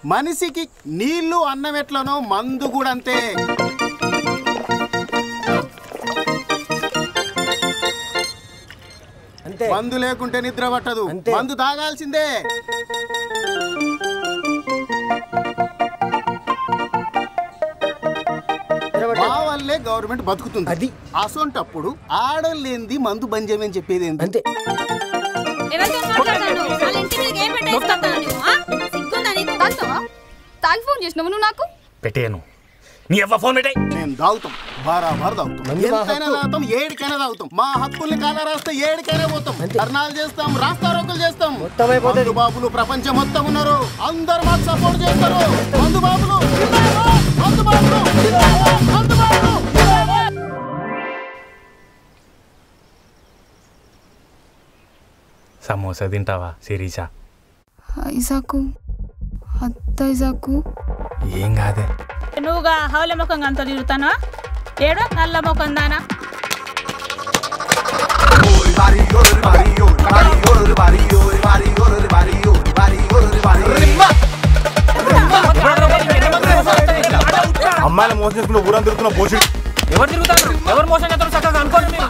మనిషికి నీళ్లు అన్నం ఎట్లనో మందు కూడా అంతే అంతే మందు లేకుంటే నిద్ర పట్టదు అంతే. మందు తాగాల్సిందే మా వల్లే గవర్నమెంట్ బతుకుతుంది అది. అసొంటప్పుడు ఆడలేంది మందు బంద్ చేయమని చెప్పేది ఏంది అంతే ఎవరితో మాట్లాడతాను వాళ్ళ ఇంటి మీదకి ఏం పెట్టేసుకుంటాను నువ్వు ఆ? సిగ్గుందా నీకు తాగుతావా తాగి ఫోన్ చేసినావు నువ్వు నాకు పెట్టేయను నీ అవ్వ ఫోన్ పెట్టాయి మేము తాగుతాం బారాబార్ తాగుతాం మందు మా ఎంతైనా హక్కు. తాగుతాం ఏడికైనా తాగుతాం మా హక్కుల్ని కాల రాస్తే ఏడికైనా పోతాం అంతే. ధర్నాలు చేస్తాం రాస్తారోకులు చేస్తాం మొత్తం అయిపోతది. మందు బాబులు ప్రపంచం మొత్తం ఉన్నారు అందరు మాకు సపోర్ట్ చేస్తారు మందు బాబులు జిందాబాద్! మందు బాబులు జిందాబాద్! మందు బాబులు జిందాబాద్! సమోసా తింటావా శిరీష ఐజాకు అత్త ఐజాకు ఏం కాదే నువ్వుగా హౌల ముఖం అంత తిరుగుతాను ఏడో నల్ల ముఖం దానా అమ్మాయిల మోసం చేసుకుని ఊరంతా తిరుగుతున్న పోషి ఎవరు తిరుగుతారు ఎవరు మోసం చేస్తారు చక్కగా అనుకోండి మీరు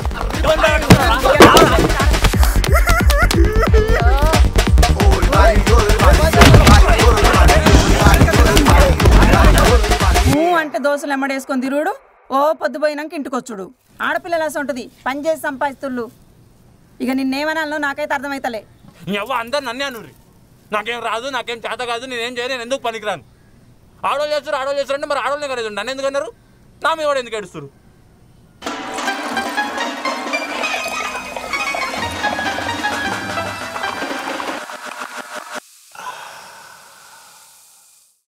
నువ్వు అంటే దోశలు ఎమ్మడేసుకొని తిరుగుడు ఓ పొద్దుపోయినాక ఇంటికొచ్చుడు ఆడపిల్లలు అసలు ఉంటుంది పని చేసి సంపాదిస్తుళ్ళు ఇక నిన్నేమనాలో నాకైతే అర్థమైతలే ఎవ్వ అందరు నన్నే అనుర్రి నాకేం రాదు నాకేం చేత కాదు నేనేం చేయను నేను ఎందుకు పనికిరాను ఆడోళ్ళు చేస్తారు ఆడోళ్ళు చేస్తారు అంటే మరి ఆడోళ్ళనే కదా నన్ను ఎందుకు అన్నారు నా మీద వాడు ఎందుకు ఏడుస్తారు